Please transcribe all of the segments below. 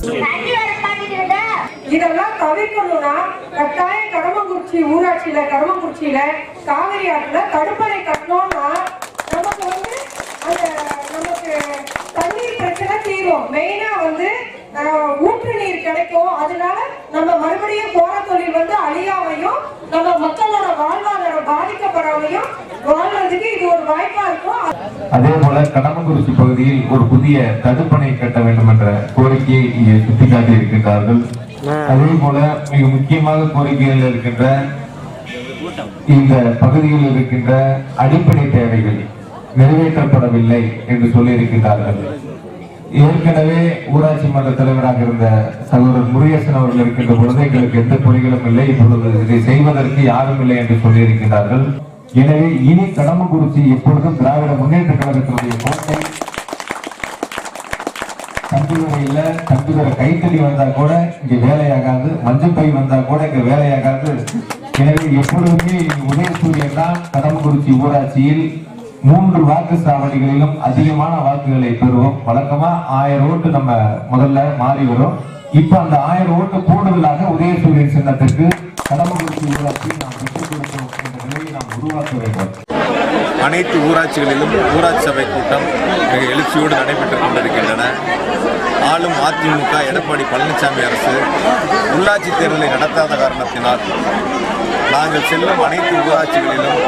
இதெல்லாம் தவிர்க்கணும்னா கட்டாயம் கடமங்குறிச்சி ஊராட்சியில கடமங்குறிச்சியில காவிரி ஆற்றுல தடுப்பணை கட்டணும்னா நமக்கு வந்து அந்த நமக்கு தண்ணீர் பிரச்சனை தீரும் மெயினா வந்து ஆஹ், ஊற்று நீர் கிடைக்கும் அதனால நம்ம மறுபடியும் போற தொழில் வந்து அழியாமையும் நம்ம மக்களோட வாழ்வாதாரம் பாதிக்கப்படாமையும் வாழ்றதுக்கு இது ஒரு வாய்ப்பா இருக்கும் அதே போல கடம்பங்குறிச்சி பகுதியில் ஒரு புதிய தடுப்பணை கட்ட வேண்டும் என்ற கோரிக்கையை இங்கே சுட்டிக்காட்டி இருக்கின்றார்கள் அதே போல மிக முக்கியமாக கோரிக்கைகள் இருக்கின்ற இந்த பகுதியில் இருக்கின்ற அடிப்படை தேவைகள் நிறைவேற்றப்படவில்லை என்று சொல்லியிருக்கின்றார்கள் ஏற்கனவே ஊராட்சி மன்ற தலைவராக இருந்த சகோதரர் முருகேசன் அவர்கள் இருக்கின்ற பொழுது எங்களுக்கு எந்த குறைகளும் இல்லை இப்பொழுது இதை செய்வதற்கு யாரும் இல்லை என்று சொல்லியிருக்கிறார்கள் எனவே இனி கடம்பக்குறிச்சி எப்பொழுதும் திராவிட முன்னேற்ற கழகத்தினுடைய கோட்டை கம்ப்யூட்டர் இல்ல கம்ப்யூட்டர் கைத்தறி வந்தா கூட இங்க வேலையாகாது மஞ்சள் பை வந்தா கூட இங்க வேலையாகாது எனவே எப்பொழுதுமே உதயசூரியன் தான் கடம்பக்குறிச்சி ஊராட்சியில் மூன்று வாக்கு சாவடிகளிலும் அதிகமான வாக்குகளை பெறுவோம் வழக்கமா ஆயிரம் ஓட்டு நம்ம முதல்ல மாறி வரும் இப்ப அந்த ஆயிரம் ஓட்டு கூடுதலாக உதயசூரியன் சின்னத்திற்கு கடம்பக்குறிச்சி ஊராட்சி நாம் பெற்றுக் கொடுத்தோம் என்ற நிலையை நாம் உருவாக்க வேண்டும் அனைத்து ஊராட்சிகளிலும் ஊராட்சி சபை கூட்டம் மிக எழுச்சியோடு நடைபெற்றுக் கொண்டிருக்கின்றன ஆளும் அதிமுக எடப்பாடி பழனிசாமி அரசு உள்ளாட்சி தேர்தலை நடத்தாத காரணத்தினால் நாங்கள் செல்லும் அனைத்து ஊராட்சிகளிலும்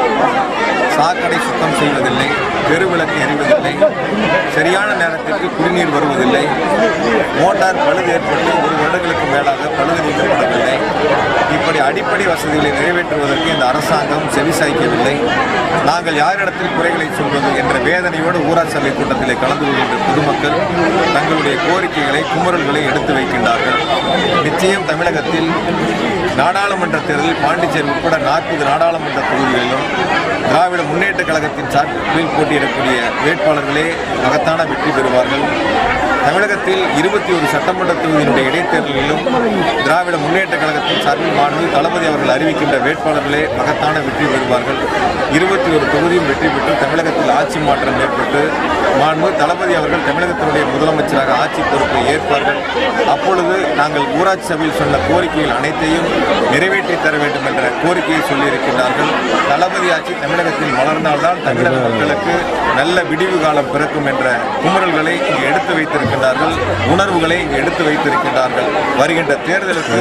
சாக்கடை சுத்தம் செய்வதில்லை தெருவிளக்கு எரிவதில்லை சரியான நேரத்திற்கு குடிநீர் வருவதில்லை மோட்டார் பழுது ஏற்பட்டு ஒரு வருடங்களுக்கு மேலாக பழுது நீக்கப்படவில்லை இப்படி அடிப்படை வசதிகளை நிறைவேற்றுவதற்கு இந்த அரசாங்கம் செவிசாய்க்கவில்லை நாங்கள் யாரிடத்தில் குறைகளை சொல்வது என்ற வேதனையோடு ஊராட்சி சபை கூட்டத்திலே கலந்து கொள்கின்ற பொதுமக்கள் தங்களுடைய கோரிக்கைகளை குமுறல்களை எடுத்து வைக்கின்றார்கள் நிச்சயம் தமிழகத்தில் நாடாளுமன்ற தேர்தலில் பாண்டிச்சேரி உட்பட நாற்பது நாடாளுமன்ற தொகுதிகளிலும் திராவிட முன்னேற்ற கழகத்தின் சார்பில் போட்டியிடக்கூடிய வேட்பாளர்களே மகத்தான வெற்றி பெறுவார்கள் தமிழகத்தில் இருபத்தி ஒரு சட்டமன்ற தொகுதியினுடைய இடைத்தேர்தலிலும் திராவிட முன்னேற்ற கழகத்தின் சார்பில் மாண்பு தளபதி அவர்கள் அறிவிக்கின்ற வேட்பாளர்களே மகத்தான வெற்றி பெறுவார்கள் இருபத்தி ஒரு தொகுதியும் வெற்றி பெற்று தமிழகத்தில் ஆட்சி மாற்றம் ஏற்பட்டு மாண்பு தளபதி அவர்கள் தமிழகத்தினுடைய முதலமைச்சராக ஆட்சி பொறுப்பை ஏற்பார்கள் அப்பொழுது நாங்கள் ஊராட்சி சபையில் சொன்ன கோரிக்கைகள் அனைத்தையும் நிறைவேற்றி தர வேண்டும் என்ற கோரிக்கையை சொல்லியிருக்கிறார்கள் தளபதி ஆட்சி தமிழகத்தில் மலர்ந்தால்தான் தமிழக மக்களுக்கு நல்ல விடிவு காலம் பிறக்கும் என்ற குமுறல்களை இங்கு எடுத்து வைத்திருக்கின்றார்கள் உணர்வுகளை இங்கு எடுத்து வைத்திருக்கின்றார்கள் வருகின்ற தேர்தலுக்கு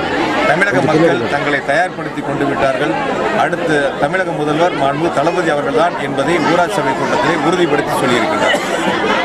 தமிழக மக்கள் தங்களை தயார்படுத்தி கொண்டு விட்டார்கள் அடுத்து தமிழக முதல்வர் மாண்பு தளபதி அவர்கள்தான் என்பதை ஊராட்சி சபை கூட்டத்திலே உறுதிப்படுத்தி சொல்லியிருக்கிறார்